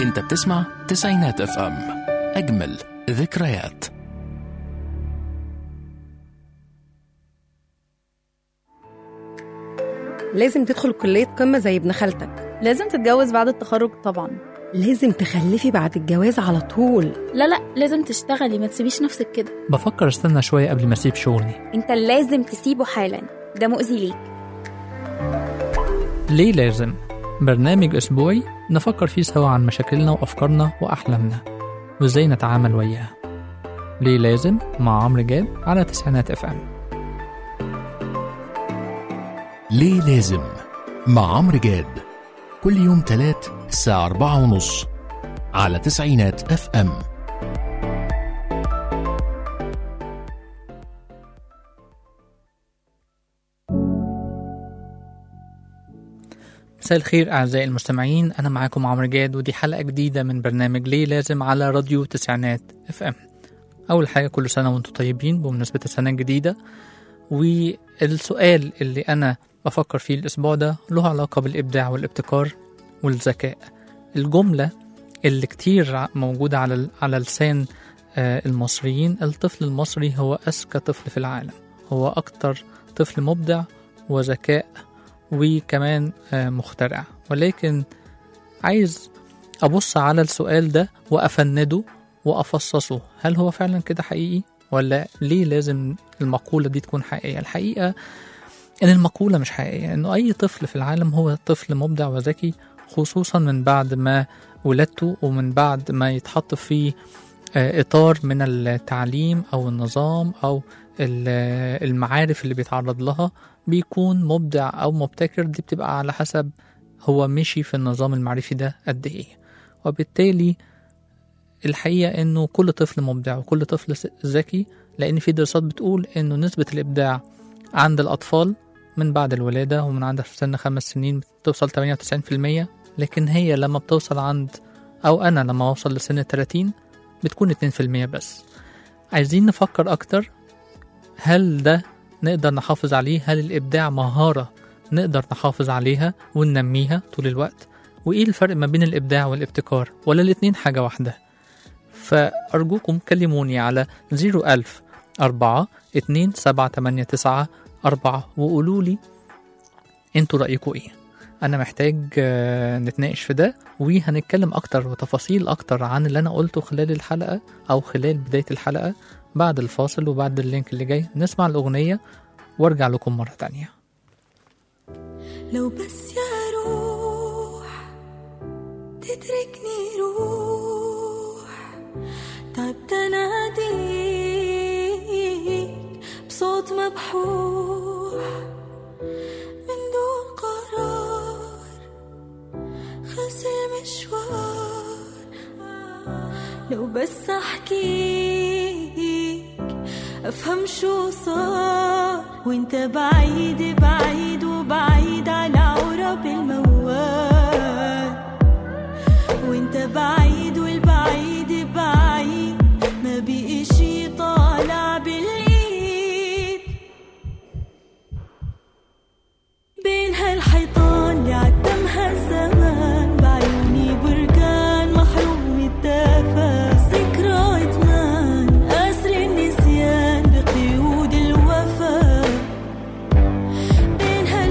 انت بتسمع تسعينات اف ام اجمل ذكريات لازم تدخل كلية قمة زي ابن خالتك لازم تتجوز بعد التخرج طبعا لازم تخلفي بعد الجواز على طول لا لا لازم تشتغلي ما تسيبيش نفسك كده بفكر استنى شوية قبل ما أسيب شغلي انت لازم تسيبه حالا ده مؤذي ليك ليه لازم؟ برنامج أسبوعي نفكر فيه سوا عن مشاكلنا وأفكارنا وأحلامنا وإزاي نتعامل وياها ليه لازم؟ مع عمرو جاب على تسعينات اف ام ليه لازم مع عمرو جاد كل يوم تلات الساعة أربعة ونص على تسعينات اف ام مساء الخير أعزائي المستمعين أنا معاكم عمرو جاد ودي حلقة جديدة من برنامج ليه لازم على راديو تسعينات اف ام أول حاجة كل سنة وانتم طيبين بمناسبة السنة الجديدة والسؤال اللي أنا بفكر فيه الأسبوع ده له علاقة بالإبداع والابتكار والذكاء الجملة اللي كتير ع- موجودة على على لسان آه، المصريين الطفل المصري هو أذكى طفل في العالم هو أكتر طفل مبدع وذكاء وكمان آه، مخترع ولكن عايز أبص على السؤال ده وأفنده وأفصصه هل هو فعلا كده حقيقي ولا ليه لازم المقولة دي تكون حقيقية الحقيقة إن المقولة مش حقيقية إنه أي طفل في العالم هو طفل مبدع وذكي خصوصا من بعد ما ولادته ومن بعد ما يتحط في آه، إطار من التعليم أو النظام أو ال- المعارف اللي بيتعرض لها بيكون مبدع أو مبتكر دي بتبقى على حسب هو مشي في النظام المعرفي ده قد إيه وبالتالي الحقيقة إنه كل طفل مبدع وكل طفل س- ذكي لأن في دراسات بتقول إنه نسبة الإبداع عند الأطفال من بعد الولادة ومن عند سن خمس سنين بتوصل 98% لكن هي لما بتوصل عند أو أنا لما أوصل لسن 30 بتكون 2% بس عايزين نفكر أكتر هل ده نقدر نحافظ عليه هل الإبداع مهارة نقدر نحافظ عليها وننميها طول الوقت وإيه الفرق ما بين الإبداع والابتكار ولا الاتنين حاجة واحدة فأرجوكم كلموني على 01000 4 2 7 8 9 4 وقولوا لي انتوا رأيكم ايه انا محتاج آه، نتناقش في ده وهنتكلم اكتر وتفاصيل اكتر عن اللي انا قلته خلال الحلقة او خلال بداية الحلقة بعد الفاصل وبعد اللينك اللي جاي نسمع الأغنية وارجع لكم مرة تانية لو بس يا روح تتركني روح تعبت اناديك بصوت مبحوح من دون قرار خلص المشوار لو بس احكيك افهم شو صار وانت بعيد بعيد وبعيد على عرب الموال وانت بعيد والبعيد بعيد ما بقي شي طالع بالايد بين هالحيطان اللي عدمها الزمان بعيوني بركان محروم الدفا ذكرى ادمان اسر النسيان بقيود الوفا بين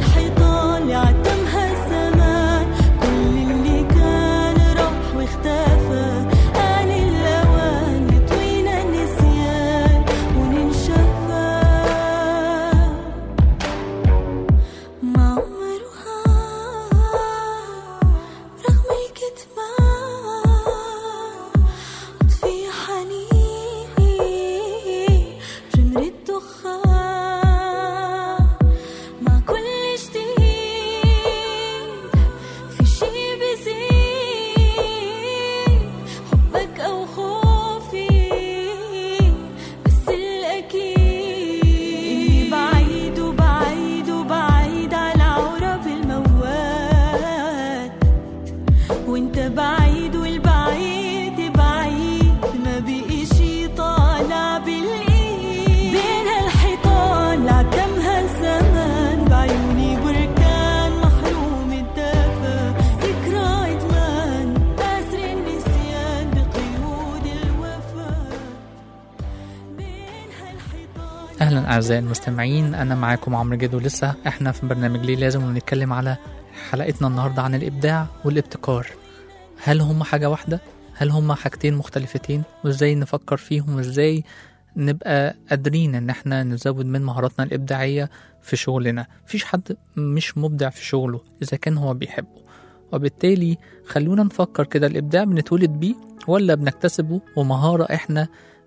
أهلا أعزائي المستمعين أنا معاكم عمرو جدو لسه إحنا في برنامج ليه لازم ونتكلم على حلقتنا النهاردة عن الإبداع والابتكار هل هما حاجة واحدة؟ هل هما حاجتين مختلفتين؟ وإزاي نفكر فيهم وإزاي نبقى قادرين إن إحنا نزود من مهاراتنا الإبداعية في شغلنا مفيش حد مش مبدع في شغله إذا كان هو بيحبه وبالتالي خلونا نفكر كده الإبداع بنتولد بيه ولا بنكتسبه ومهارة إحنا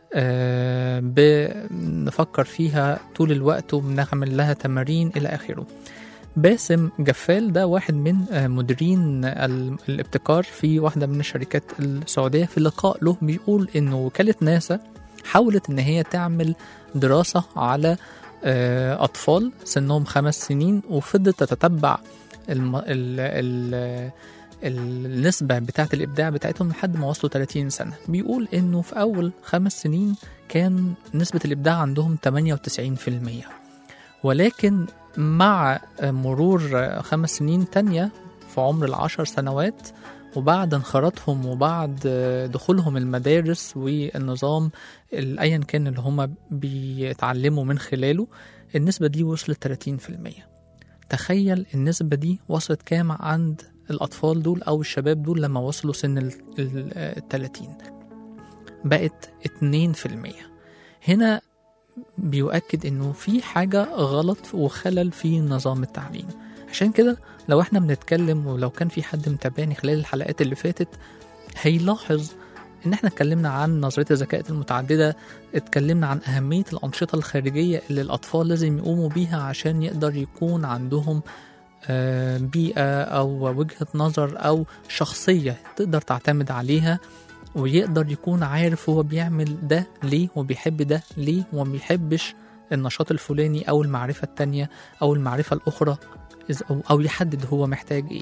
آه، بنفكر فيها طول الوقت وبنعمل لها تمارين إلى آخره باسم جفال ده واحد من آه، مديرين ال- الابتكار في واحدة من الشركات السعودية في لقاء له بيقول إنه وكالة ناسا حاولت إن هي تعمل دراسة على آه، أطفال سنهم خمس سنين وفضلت تتتبع الم... ال... ال... النسبة بتاعة الإبداع بتاعتهم لحد ما وصلوا 30 سنة بيقول إنه في أول خمس سنين كان نسبة الإبداع عندهم 98% ولكن مع مرور خمس سنين تانية في عمر العشر سنوات وبعد انخراطهم وبعد دخولهم المدارس والنظام ال- أيا كان اللي هما بيتعلموا من خلاله النسبة دي وصلت 30% تخيل النسبة دي وصلت كام عند الأطفال دول أو الشباب دول لما وصلوا سن ال ال- ال 30 بقت 2% هنا بيؤكد إنه في حاجة غلط وخلل في نظام التعليم عشان كده لو احنا بنتكلم ولو كان في حد متابعني خلال الحلقات اللي فاتت هيلاحظ ان احنا اتكلمنا عن نظريه الذكاء المتعدده اتكلمنا عن اهميه الانشطه الخارجيه اللي الاطفال لازم يقوموا بيها عشان يقدر يكون عندهم آه، بيئه او وجهه نظر او شخصيه تقدر تعتمد عليها ويقدر يكون عارف هو بيعمل ده ليه وبيحب ده ليه وما بيحبش النشاط الفلاني او المعرفه التانية او المعرفه الاخرى إذ- أو- او يحدد هو محتاج ايه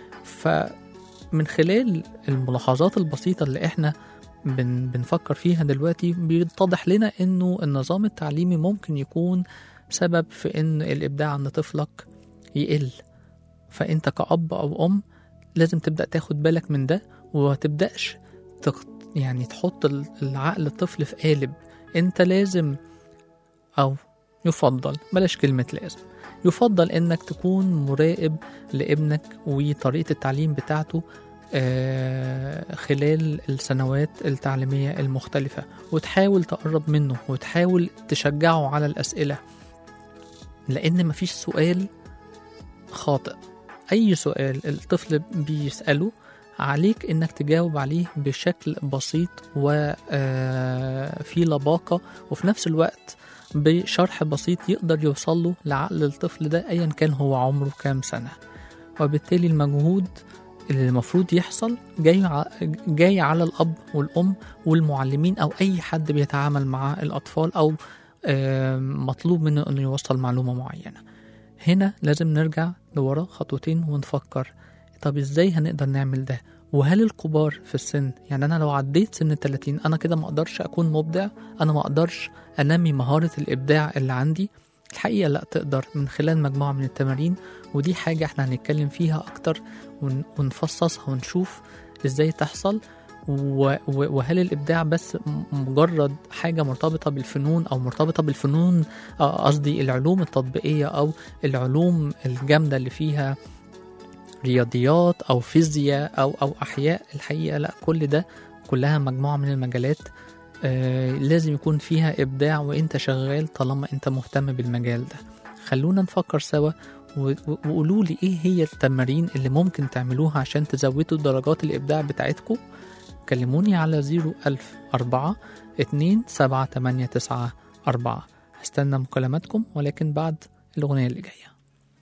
فمن خلال الملاحظات البسيطه اللي احنا بن بنفكر فيها دلوقتي بيتضح لنا انه النظام التعليمي ممكن يكون سبب في ان الابداع عند طفلك يقل فانت كأب او ام لازم تبدأ تاخد بالك من ده ومتبدأش تخ- يعني تحط ال- العقل الطفل في قالب انت لازم او يفضل بلاش كلمة لازم يفضل انك تكون مراقب لابنك وطريقة التعليم بتاعته آه، خلال السنوات التعليمية المختلفة وتحاول تقرب منه وتحاول تشجعه على الأسئلة لأن مفيش سؤال خاطئ أي سؤال الطفل بيسأله عليك إنك تجاوب عليه بشكل بسيط وفي لباقة وفي نفس الوقت بشرح بسيط يقدر يوصله لعقل الطفل ده أيا كان هو عمره كام سنة وبالتالي المجهود اللي المفروض يحصل جاي ع- جاي على الأب والأم والمعلمين أو أي حد بيتعامل مع الأطفال أو آم، مطلوب منه إنه يوصل معلومة معينة هنا لازم نرجع لورا خطوتين ونفكر طب إزاي هنقدر نعمل ده وهل الكبار في السن يعني أنا لو عديت سن 30 أنا كده ما أقدرش أكون مبدع أنا ما أقدرش أنمي مهارة الإبداع اللي عندي الحقيقة لا تقدر من خلال مجموعة من التمارين ودي حاجة احنا هنتكلم فيها أكتر ون- ونفصصها ونشوف ازاي تحصل و- و- وهل الإبداع بس م- مجرد حاجة مرتبطة بالفنون أو مرتبطة بالفنون آه، قصدي العلوم التطبيقية أو العلوم الجامدة اللي فيها رياضيات أو فيزياء أو أو أحياء الحقيقة لا كل ده كلها مجموعة من المجالات آه، لازم يكون فيها إبداع وإنت شغال طالما إنت مهتم بالمجال ده خلونا نفكر سوا و- و- وقولوا لي إيه هي التمارين اللي ممكن تعملوها عشان تزودوا درجات الإبداع بتاعتكم كلموني على 01004 2 7 8 9 4 هستنى مكالماتكم ولكن بعد الأغنية اللي جاية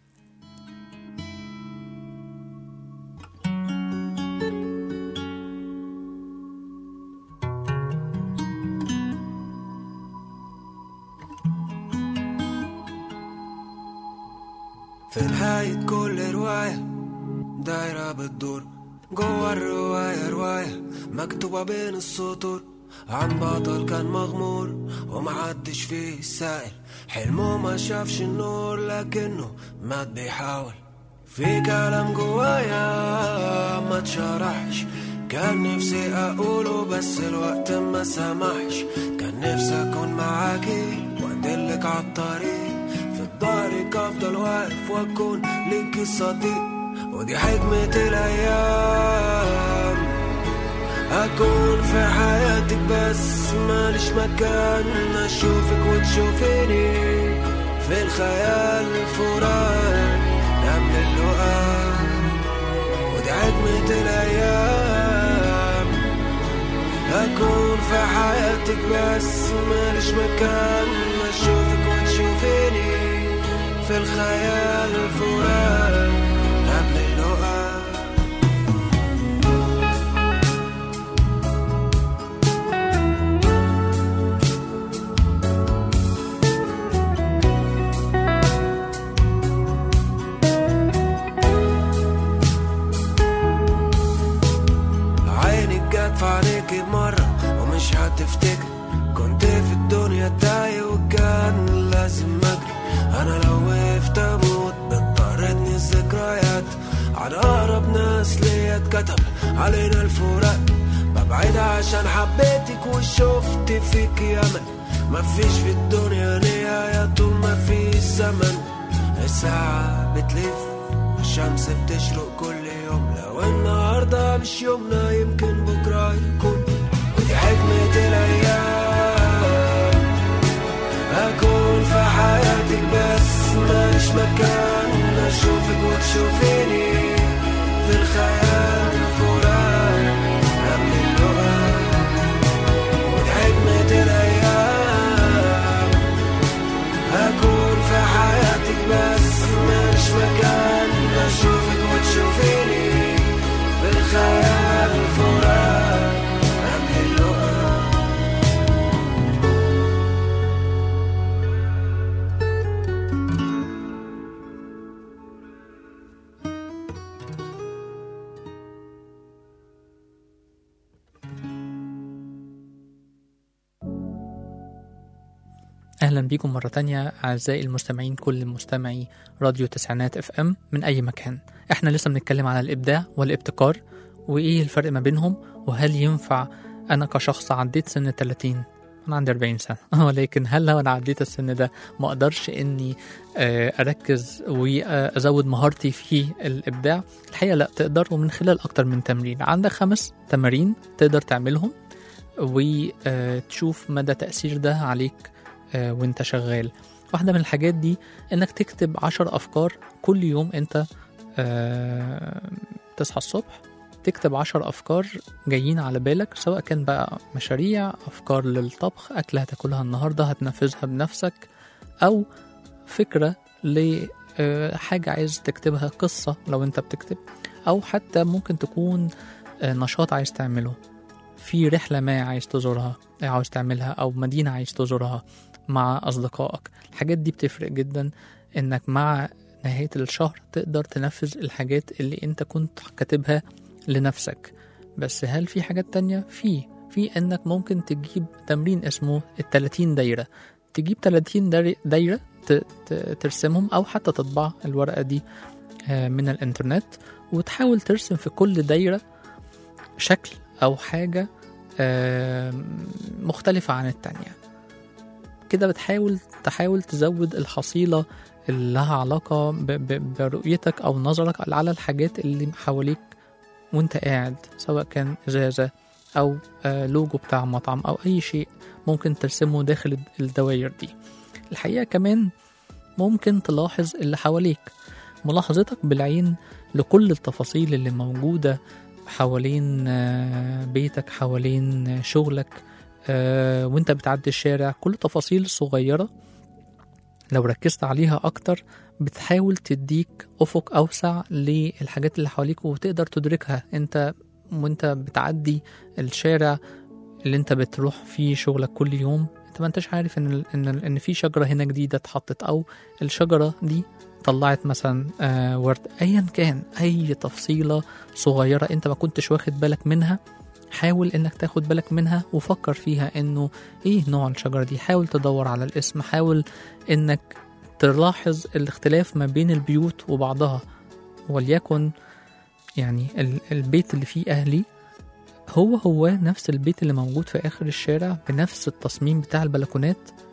في نهاية كل رواية دايرة بتدور جوا الرواية رواية مكتوبة بين السطور عن بطل كان مغمور ومحدش فيه سائل حلمه ما شافش النور لكنه مات بيحاول في كلام جوايا ما اتشرحش كان نفسي اقوله بس الوقت ما سمحش كان نفسي اكون معاكي وانت ادلك عالطريق في ظهرك افضل واقف واكون ليكي صديق ودي حكمة الايام أكون في حياتك بس ماليش مكان أشوفك وتشوفيني في الخيال فراق قبل اللقاء ودي حكمة الأيام أكون في حياتك بس ماليش مكان أشوفك وتشوفيني في الخيال فراق قبل اللقاء عينك جت في عينيكي مرة ومش هتفتكر كنت في الدنيا تايه وكان لازم اجري انا لو وقفت اموت بتطردني الذكريات عن اقرب ناس ليا اتكتب علينا الفراق ببعد عشان حبيتك وشفت فيك يمن مفيش في الدنيا نهاية طول ما في زمن الساعة بتلف والشمس بتشرق كل يوم لو النهاردة مش يومنا يمكن بكرة يكون ودي حكمة الأيام أكون في حياتك بس ماليش مكان أشوفك وتشوفيني في الخيال فراق قبل اللقاء ودي حكمة الأيام أكون في حياتك بس ماليش مكان أشوفك وتشوفيني في الخيال فراق قبل اللقاء أهلا بيكم مرة تانية أعزائي المستمعين كل مستمعي راديو تسعينات اف ام من أي مكان احنا لسه بنتكلم على الإبداع والابتكار وإيه الفرق ما بينهم وهل ينفع أنا كشخص عديت سن 30 أنا عندي 40 سنة ولكن هل لو أنا عديت السن ده ما أقدرش إني آه، أركز وأزود مهارتي في الإبداع الحقيقة لا تقدر ومن خلال أكتر من تمرين عندك خمس تمارين تقدر تعملهم وتشوف مدى تأثير ده عليك آه، وانت شغال واحدة من الحاجات دي انك تكتب عشر افكار كل يوم انت آه، تصحى الصبح تكتب عشر افكار جايين على بالك سواء كان بقى مشاريع افكار للطبخ اكلة هتاكلها النهاردة هتنفذها بنفسك او فكرة لحاجة عايز تكتبها قصة لو انت بتكتب او حتى ممكن تكون آه، نشاط عايز تعمله في رحلة ما عايز تزورها عاوز تعملها أو مدينة عايز تزورها مع أصدقائك الحاجات دي بتفرق جدا إنك مع نهاية الشهر تقدر تنفذ الحاجات اللي أنت كنت كاتبها لنفسك بس هل في حاجات تانية؟ في في إنك ممكن تجيب تمرين اسمه التلاتين دايرة تجيب 30 دايرة- دايرة ت- ت- ترسمهم أو حتى تطبع الورقة دي آه، من الإنترنت وتحاول ترسم في كل دايرة شكل أو حاجة آم، مختلفة عن التانية كده بتحاول تحاول تزود الحصيلة اللي لها علاقة ب- ب- برؤيتك أو نظرك على الحاجات اللي حواليك وانت قاعد سواء كان إزازة أو آه، لوجو بتاع مطعم أو أي شيء ممكن ترسمه داخل الدوائر دي الحقيقة كمان ممكن تلاحظ اللي حواليك ملاحظتك بالعين لكل التفاصيل اللي موجودة حوالين آه، بيتك حوالين آه، شغلك آه، وانت بتعدي الشارع كل تفاصيل صغيرة لو ركزت عليها أكتر بتحاول تديك أفق أوسع للحاجات اللي حواليك وتقدر تدركها انت وانت بتعدي الشارع اللي انت بتروح فيه شغلك كل يوم انت ما انتش عارف ان ان ان في شجره هنا جديده اتحطت او الشجره دي طلعت مثلا آه ورد ايا كان اي تفصيله صغيره انت ما كنتش واخد بالك منها حاول انك تاخد بالك منها وفكر فيها انه ايه نوع الشجره دي حاول تدور على الاسم حاول انك تلاحظ الاختلاف ما بين البيوت وبعضها وليكن يعني ال- البيت اللي فيه اهلي هو هو نفس البيت اللي موجود في اخر الشارع بنفس التصميم بتاع البلكونات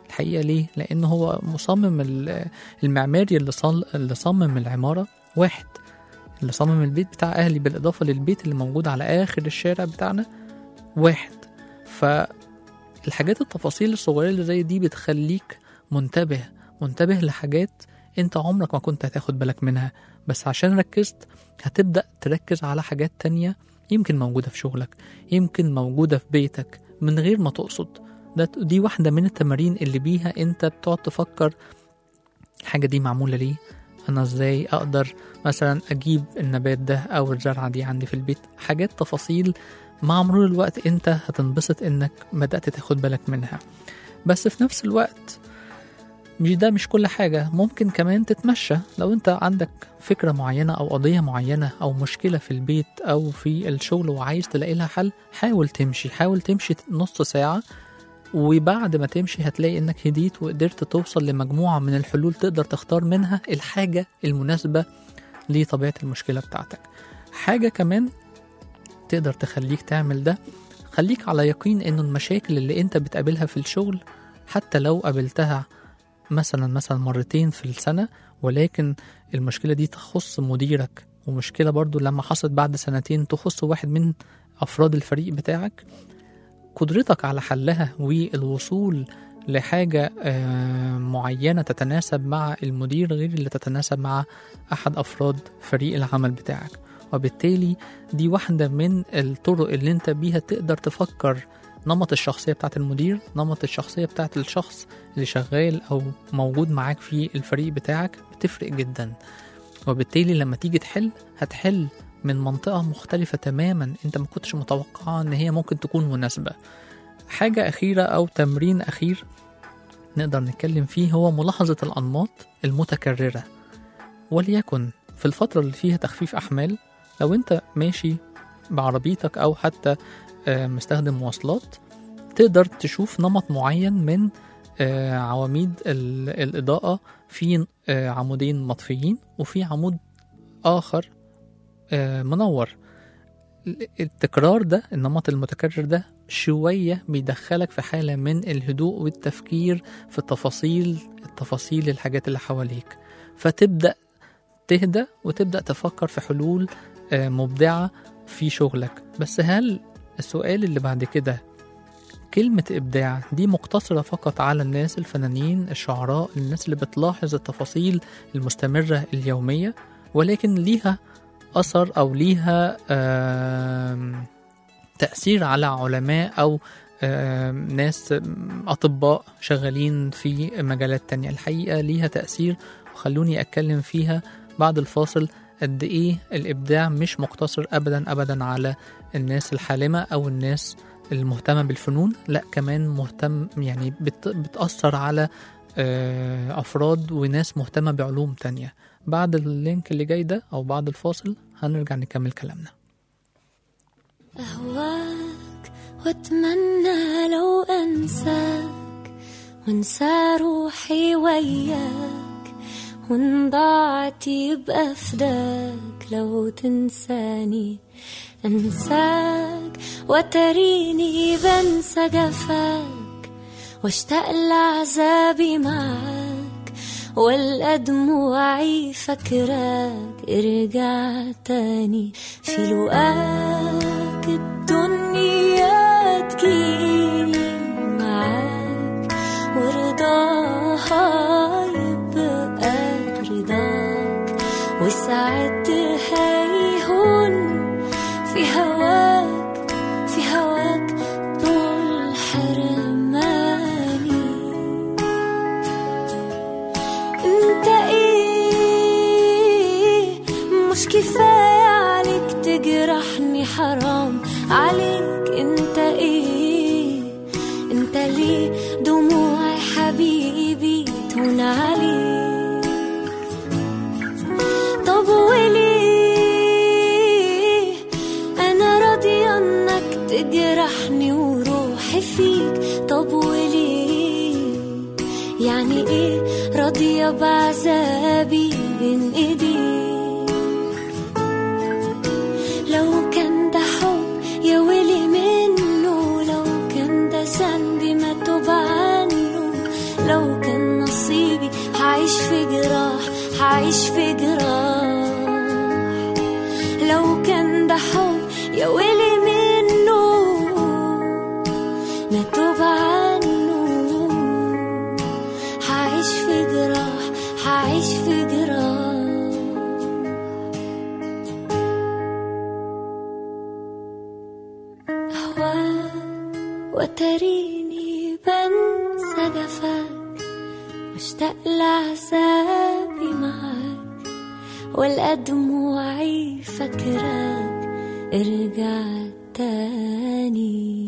الحقيقة ليه؟ لأن هو مصمم ال- المعماري اللي, صل... اللي صمم العمارة واحد اللي صمم البيت بتاع أهلي بالإضافة للبيت اللي موجود على آخر الشارع بتاعنا واحد فالحاجات التفاصيل الصغيرة اللي زي دي بتخليك منتبه منتبه لحاجات انت عمرك ما كنت هتاخد بالك منها بس عشان ركزت هتبدأ تركز على حاجات تانية يمكن موجودة في شغلك يمكن موجودة في بيتك من غير ما تقصد ده دي واحدة من التمارين اللي بيها انت بتقعد تفكر الحاجة دي معمولة ليه انا ازاي اقدر مثلا اجيب النبات ده او الزرعة دي عندي في البيت حاجات تفاصيل مع مرور الوقت انت هتنبسط انك بدأت تاخد بالك منها بس في نفس الوقت مش ده مش كل حاجة ممكن كمان تتمشى لو انت عندك فكرة معينة او قضية معينة او مشكلة في البيت او في الشغل وعايز تلاقي لها حل حاول تمشي حاول تمشي نص ساعة وبعد ما تمشي هتلاقي انك هديت وقدرت توصل لمجموعة من الحلول تقدر تختار منها الحاجة المناسبة لطبيعة المشكلة بتاعتك حاجة كمان تقدر تخليك تعمل ده خليك على يقين انه المشاكل اللي انت بتقابلها في الشغل حتى لو قابلتها مثلا مثلا مرتين في السنة ولكن المشكلة دي تخص مديرك ومشكلة برضو لما حصلت بعد سنتين تخص واحد من أفراد الفريق بتاعك قدرتك على حلها والوصول لحاجة آه، معينة تتناسب مع المدير غير اللي تتناسب مع أحد أفراد فريق العمل بتاعك وبالتالي دي واحدة من الطرق اللي انت بيها تقدر تفكر نمط الشخصية بتاعت المدير نمط الشخصية بتاعت الشخص اللي شغال أو موجود معاك في الفريق بتاعك بتفرق جدا وبالتالي لما تيجي تحل هتحل من منطقة مختلفة تماما انت ما كنتش متوقعة ان هي ممكن تكون مناسبة حاجة أخيرة أو تمرين أخير نقدر نتكلم فيه هو ملاحظة الأنماط المتكررة وليكن في الفترة اللي فيها تخفيف أحمال لو أنت ماشي بعربيتك أو حتى آه، مستخدم مواصلات تقدر تشوف نمط معين من آه، عواميد ال- الإضاءة في آه، عمودين مطفيين وفي عمود آخر آه، منور التكرار ده النمط المتكرر ده شوية بيدخلك في حالة من الهدوء والتفكير في التفاصيل التفاصيل الحاجات اللي حواليك فتبدأ تهدى وتبدأ تفكر في حلول آه، مبدعة في شغلك بس هل السؤال اللي بعد كده كلمة إبداع دي مقتصرة فقط على الناس الفنانين الشعراء الناس اللي بتلاحظ التفاصيل المستمرة اليومية ولكن ليها أثر أو ليها آم، تأثير على علماء أو آم، ناس آم، أطباء شغالين في مجالات تانية الحقيقة ليها تأثير وخلوني أتكلم فيها بعد الفاصل قد إيه الإبداع مش مقتصر أبدا أبدا على الناس الحالمة أو الناس المهتمة بالفنون لا كمان مهتم يعني بت بتأثر على آه، أفراد وناس مهتمة بعلوم تانية بعد اللينك اللي جاي ده أو بعد الفاصل هنرجع نكمل كلامنا أهواك وأتمنى لو أنساك وانسى روحي وياك وإن ضاعت يبقى فداك لو تنساني أنساك وتريني بنسى جفاك واشتاق لعذابي معاك والقى دموعي فاكراك ارجع تاني في لقاك الدنيا تجيني معاك ورضاها يبقى رضاك وساعتها يهون في هواك في هواك طول حرماني انت ايه مش كفاية عليك تجرحني حرام عليك انت ايه انت ليه دموع حبيبي تهون عليك طب وليه انا راضية انك تجرحني وروحي فيك طب وليه يعني ايه راضية بعذابي بين ايديك لو كان ده حب يا ويلي منه لو كان ده ذنبي ما توب عنه وتريني بنسى جفاك واشتاق لعذابي معاك والقى دموعي فاكراك ارجع تاني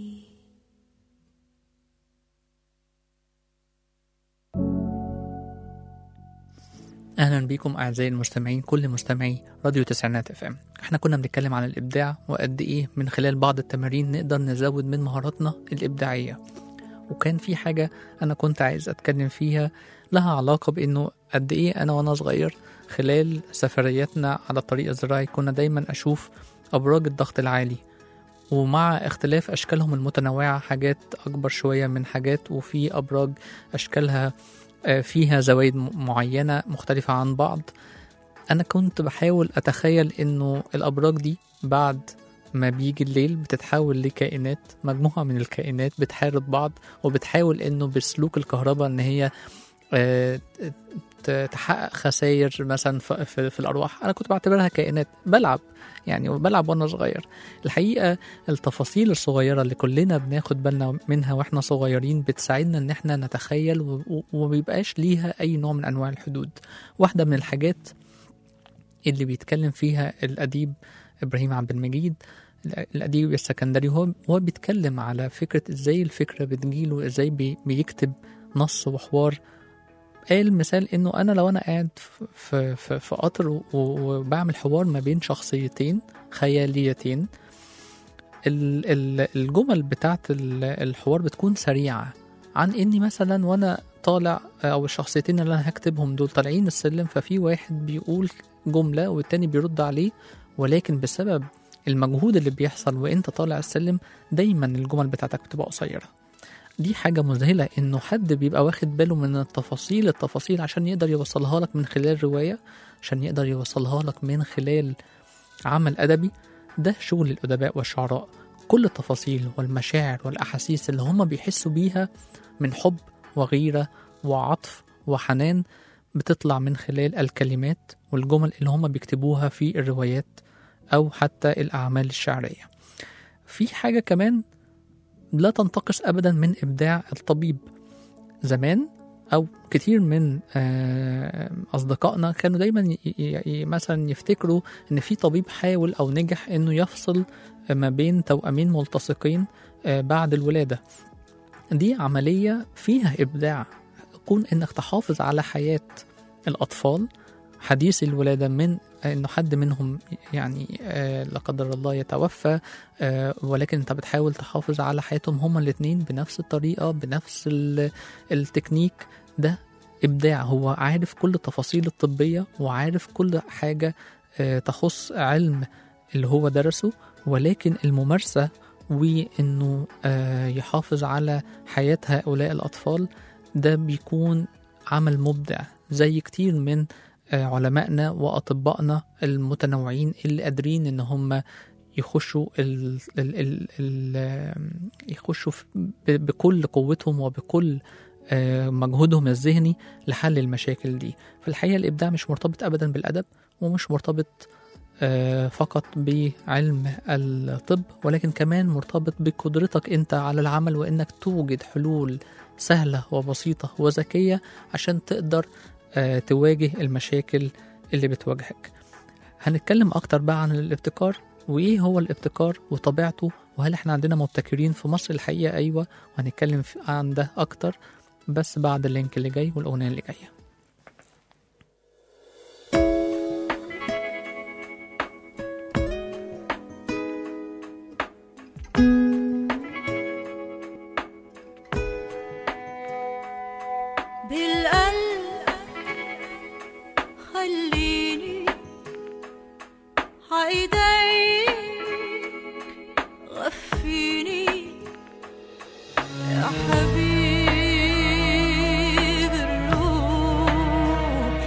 اهلا بيكم اعزائي المستمعين كل مستمعي راديو تسعينات اف ام احنا كنا بنتكلم عن الابداع وقد ايه من خلال بعض التمارين نقدر نزود من مهاراتنا الابداعيه وكان في حاجه انا كنت عايز اتكلم فيها لها علاقه بانه قد ايه انا وانا صغير خلال سفرياتنا على الطريق الزراعي كنا دايما اشوف ابراج الضغط العالي ومع اختلاف اشكالهم المتنوعه حاجات اكبر شويه من حاجات وفي ابراج اشكالها آه، فيها زوايد م- معينة مختلفة عن بعض أنا كنت بحاول أتخيل إنه الأبراج دي بعد ما بيجي الليل بتتحول لكائنات مجموعة من الكائنات بتحارب بعض وبتحاول إنه بسلوك الكهرباء إن هي آه، ت- تحقق خسائر مثلا ف- في, في الأرواح أنا كنت بعتبرها كائنات بلعب يعني وبلعب وأنا صغير الحقيقة التفاصيل الصغيرة اللي كلنا بناخد بالنا منها واحنا صغيرين بتساعدنا ان احنا نتخيل و- و- ومبيبقاش ليها اي نوع من انواع الحدود واحدة من الحاجات اللي بيتكلم فيها الأديب إبراهيم عبد المجيد الأديب السكندري هو هو بيتكلم على فكرة إزاي الفكرة بتجيله إزاي بي- بيكتب نص وحوار قال مثال إنه أنا لو أنا قاعد في, في, في قطر و- وبعمل حوار ما بين شخصيتين خياليتين ال- ال- الجمل بتاعت ال- الحوار بتكون سريعة عن إني مثلا وأنا طالع أو الشخصيتين اللي أنا هكتبهم دول طالعين السلم ففي واحد بيقول جملة والتاني بيرد عليه ولكن بسبب المجهود اللي بيحصل وانت طالع السلم دايما الجمل بتاعتك بتبقى قصيرة دي حاجة مذهلة انه حد بيبقى واخد باله من التفاصيل التفاصيل عشان يقدر يوصلها لك من خلال رواية عشان يقدر يوصلها لك من خلال عمل أدبي ده شغل الأدباء والشعراء كل التفاصيل والمشاعر والأحاسيس اللي هم بيحسوا بيها من حب وغيرة وعطف وحنان بتطلع من خلال الكلمات والجمل اللي هم بيكتبوها في الروايات أو حتى الأعمال الشعرية في حاجة كمان لا تنتقص أبدا من إبداع الطبيب زمان أو كتير من آه، أصدقائنا كانوا دايما ي- ي- ي- مثلا يفتكروا إن في طبيب حاول أو نجح إنه يفصل ما بين توأمين ملتصقين آه، بعد الولادة دي عملية فيها إبداع كون إنك تحافظ على حياة الأطفال حديث الولادة من إنه حد منهم يعني آه، لا قدر الله يتوفى آه، ولكن أنت بتحاول تحافظ على حياتهم هما الاتنين بنفس الطريقة بنفس ال- التكنيك ده إبداع هو عارف كل التفاصيل الطبية وعارف كل حاجة آه، تخص علم اللي هو درسه ولكن الممارسة وإنه آه، يحافظ على حياة هؤلاء الأطفال ده بيكون عمل مبدع زي كتير من آه، علمائنا وأطبائنا المتنوعين اللي قادرين إن هم يخشوا ال ال ال ال يخشوا في- ب- بكل قوتهم وبكل آه، مجهودهم الذهني لحل المشاكل دي في الحقيقة الإبداع مش مرتبط أبدا بالأدب ومش مرتبط آه، فقط بعلم الطب ولكن كمان مرتبط بقدرتك انت على العمل وانك توجد حلول سهلة وبسيطة وذكية عشان تقدر آه، تواجه المشاكل اللي بتواجهك هنتكلم اكتر بقى عن الابتكار وايه هو الابتكار وطبيعته وهل احنا عندنا مبتكرين في مصر الحقيقة ايوه وهنتكلم في- عن ده اكتر بس بعد اللينك اللي جاي والاغنية اللي جاية بالقلب خليني عايديك غفيني يا حبيب الروح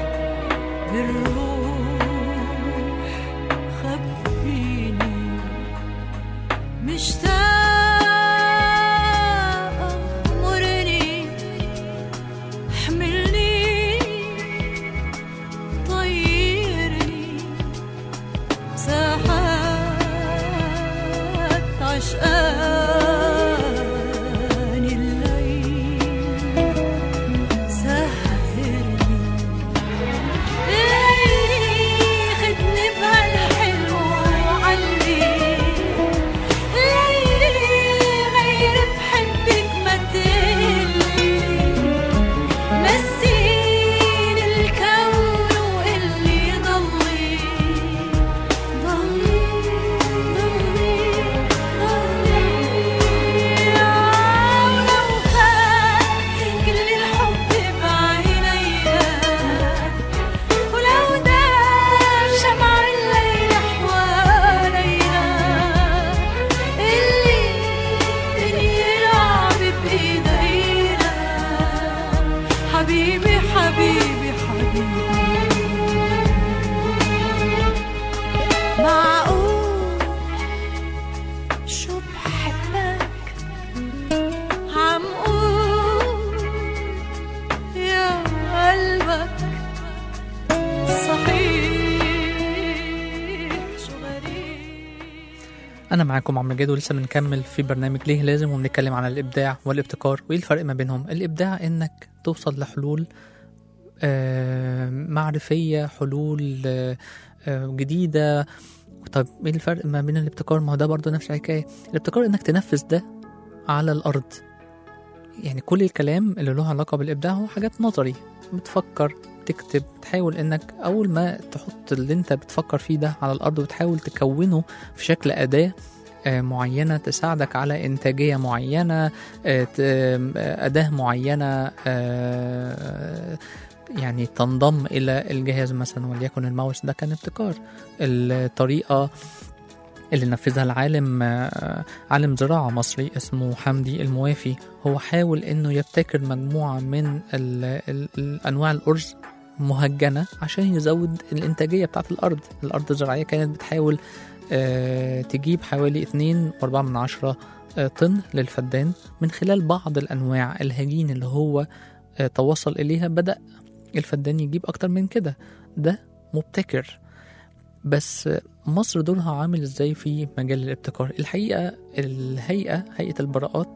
بالروح خبيني مشتاقة أمرني احملني طيرني ساحات أنا معاكم عمرو جاد ولسه بنكمل في برنامج ليه لازم وبنتكلم عن الإبداع والابتكار وإيه الفرق ما بينهم الإبداع إنك توصل لحلول آه، معرفية حلول آه، آه، جديدة طب ايه الفرق ما بين الابتكار ما هو ده برضه نفس الحكاية الابتكار انك تنفذ ده على الأرض يعني كل الكلام اللي له علاقة بالإبداع هو حاجات نظري بتفكر تكتب تحاول انك اول ما تحط اللي انت بتفكر فيه ده على الارض وتحاول تكونه في شكل اداة آه، معينة تساعدك على إنتاجية معينة آه، ت- آه، أداة معينة آه، يعني تنضم إلى الجهاز مثلا وليكن الماوس ده كان ابتكار الطريقة اللي نفذها العالم آه، عالم زراعة مصري اسمه حمدي الموافي هو حاول انه يبتكر مجموعة من ال ال الانواع الارز مهجنة عشان يزود الانتاجية بتاعت الارض الارض الزراعية كانت بتحاول آه، تجيب حوالي اتنين واربعة من عشرة آه، طن للفدان من خلال بعض الانواع الهجين اللي هو آه، توصل اليها بدأ الفدان يجيب اكتر من كده ده مبتكر بس مصر دورها عامل ازاي في مجال الابتكار الحقيقة الهيئة هيئة البراءات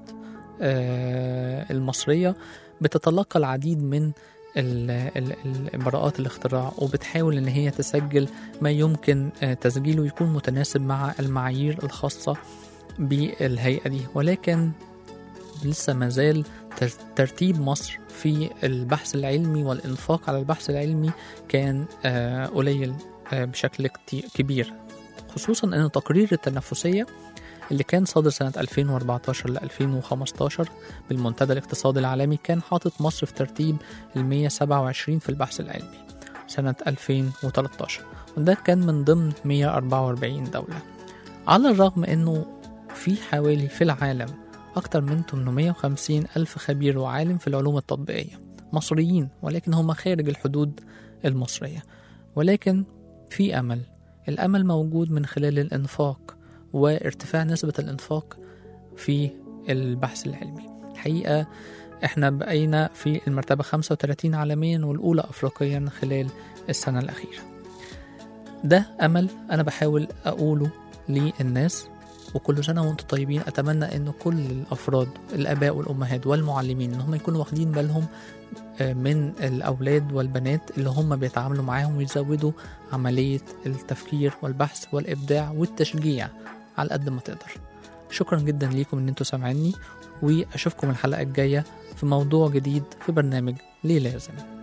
آه، المصرية بتتلقى العديد من ال- ال- ال- براءات الاختراع وبتحاول ان هي تسجل ما يمكن آه، تسجيله يكون متناسب مع المعايير الخاصة بالهيئة دي ولكن لسه ما زال تر- ترتيب مصر في البحث العلمي والإنفاق على البحث العلمي كان آه، قليل آه، بشكل كتي- كبير خصوصا أن التقرير التنافسية اللي كان صادر سنة 2014 ل 2015 بالمنتدى الاقتصادي العالمي كان حاطط مصر في ترتيب ال 127 في البحث العلمي سنة 2013 وده كان من ضمن 144 دولة على الرغم أنه في حوالي في العالم أكثر من 850 ألف خبير وعالم في العلوم التطبيقية مصريين ولكن هم خارج الحدود المصرية ولكن في أمل الأمل موجود من خلال الإنفاق وارتفاع نسبة الإنفاق في البحث العلمي الحقيقة احنا بقينا في المرتبة 35 عالميا والأولى أفريقيا خلال السنة الأخيرة ده أمل أنا بحاول أقوله للناس وكل سنة وانتم طيبين أتمنى أن كل الأفراد الآباء والأمهات والمعلمين أن هم يكونوا واخدين بالهم آه، من الأولاد والبنات اللي هم بيتعاملوا معاهم ويزودوا عملية التفكير والبحث والإبداع والتشجيع على قد ما تقدر شكرا جدا ليكم ان انتوا سامعيني واشوفكم الحلقة الجاية في موضوع جديد في برنامج ليه لازم